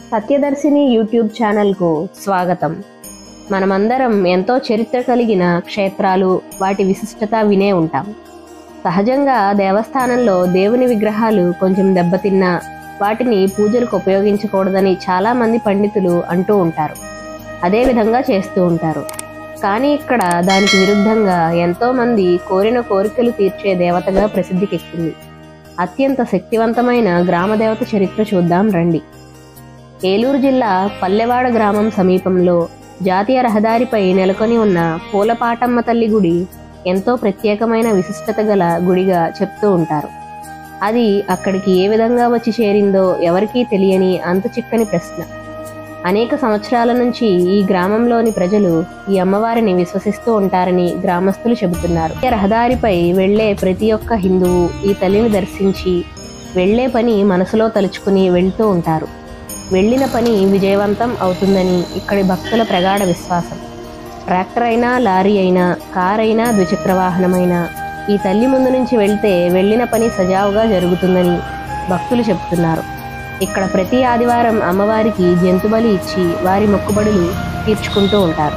సత్యదర్శిని YouTube ఛానల్కు స్వాగతం మనమందరం ఎంతో చరిత్ర కలిగిన క్షేత్రాలు వాటి విశిష్టత వినే ఉంటాం సహజంగా దేవస్థానంలో దేవుని విగ్రహాలు కొంచెం దెబ్బతిన్నా వాటిని పూజలకు ఉపయోగించకూడదని చాలామంది పండితులు అంటూ ఉంటారు అదే విధంగా చేస్తూ ఉంటారు కానీ ఇక్కడ దానికి విరుద్ధంగా ఎంతో మంది కోరిన కోరికలు తీర్చే దేవతగా ప్రసిద్ధికెక్కింది అత్యంత శక్తివంతమైన గ్రామదేవత చరిత్ర చూద్దాం రండి ఏలూరు జిల్లా పల్లెవాడ గ్రామం సమీపంలో జాతీయ రహదారిపై నెలకొని ఉన్న పూలపాటమ్మ తల్లి గుడి ఎంతో ప్రత్యేకమైన విశిష్టత గల గుడిగా చెప్తూ ఉంటారు అది అక్కడికి ఏ విధంగా వచ్చి చేరిందో ఎవరికీ తెలియని అంతు చిక్కని ప్రశ్న అనేక సంవత్సరాల నుంచి ఈ గ్రామంలోని ప్రజలు ఈ అమ్మవారిని విశ్వసిస్తూ ఉంటారని గ్రామస్తులు చెబుతున్నారు ఈ రహదారిపై వెళ్లే ప్రతి ఒక్క హిందువు ఈ తల్లిని దర్శించి వెళ్లే పని మనసులో తలుచుకుని వెళ్తూ ఉంటారు వెళ్ళిన పని విజయవంతం అవుతుందని ఇక్కడి భక్తుల ప్రగాఢ విశ్వాసం ట్రాక్టర్ అయినా లారీ అయినా కార్ అయినా ద్విచక్ర వాహనమైనా ఈ తల్లి ముందు నుంచి వెళ్తే వెళ్ళిన పని సజావుగా జరుగుతుందని భక్తులు చెబుతున్నారు ఇక్కడ ప్రతి ఆదివారం అమ్మవారికి జంతుబలి ఇచ్చి వారి మొక్కుబడులు తీర్చుకుంటూ ఉంటారు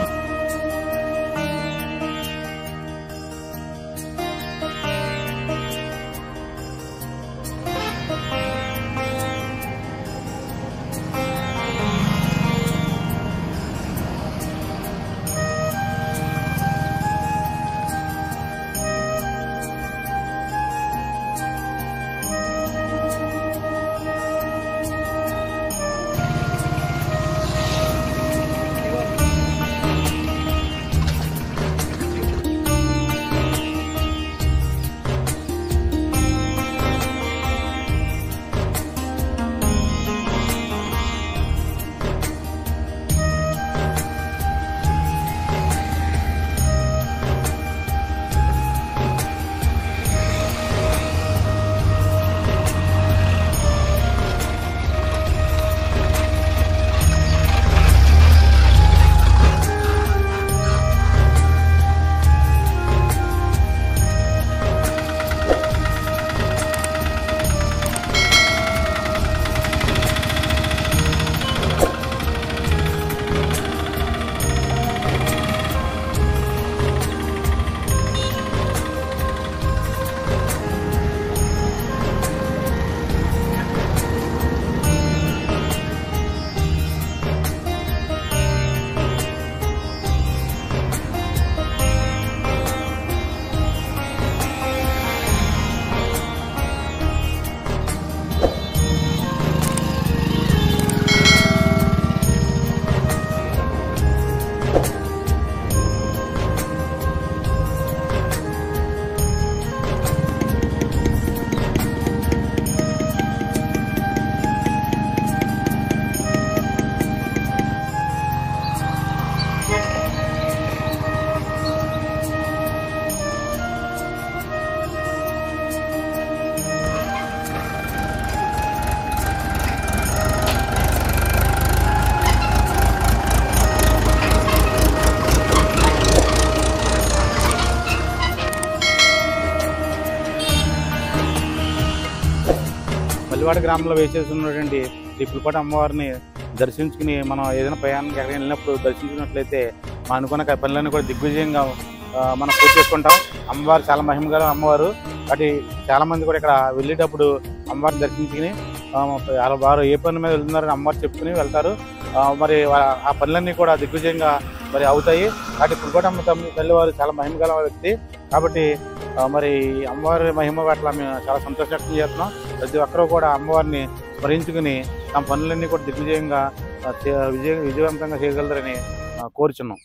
మల్లివాడ గ్రామంలో వేసేసి ఉన్నటువంటి శ్రీ పులిపాటి అమ్మవారిని దర్శించుకుని మనం ఏదైనా ప్రయాణానికి ఎక్కడికి వెళ్ళినప్పుడు దర్శించుకున్నట్లయితే మా అనుకున్న క- పనులన్నీ కూడా దిగ్విజయంగా ఆ, మనం పూర్తి చేసుకుంటాం అమ్మవారు చాలా మహిమగల అమ్మవారు వాటి చాలా మంది కూడా ఇక్కడ వెళ్ళేటప్పుడు అమ్మవారిని దర్శించుకుని ఆ, వాళ్ళ వారు ఏ పని మీద వెళ్తున్నారని అమ్మవారు చెప్పుకుని వెళ్తారు ఆ, మరి వా- ఆ పనులన్నీ కూడా దిగ్విజయంగా మరి అవుతాయి వాటి పులిపాటమ్మ తల్లి తల్లివారు చాలా మహిమగల వ్యక్తి కాబట్టి ఆ, మరి అమ్మవారి మహిమ పట్ల మేము చాలా సంతోషం వ్యక్తం చేస్తున్నాం ప్రతి ఒక్కరూ కూడా అమ్మవారిని స్మరించుకుని తమ పనులన్నీ కూడా దిగ్విజయంగా ఆ, చే- విజయ విజయవంతంగా చేయగలరని ఆ, కోరుచున్నాం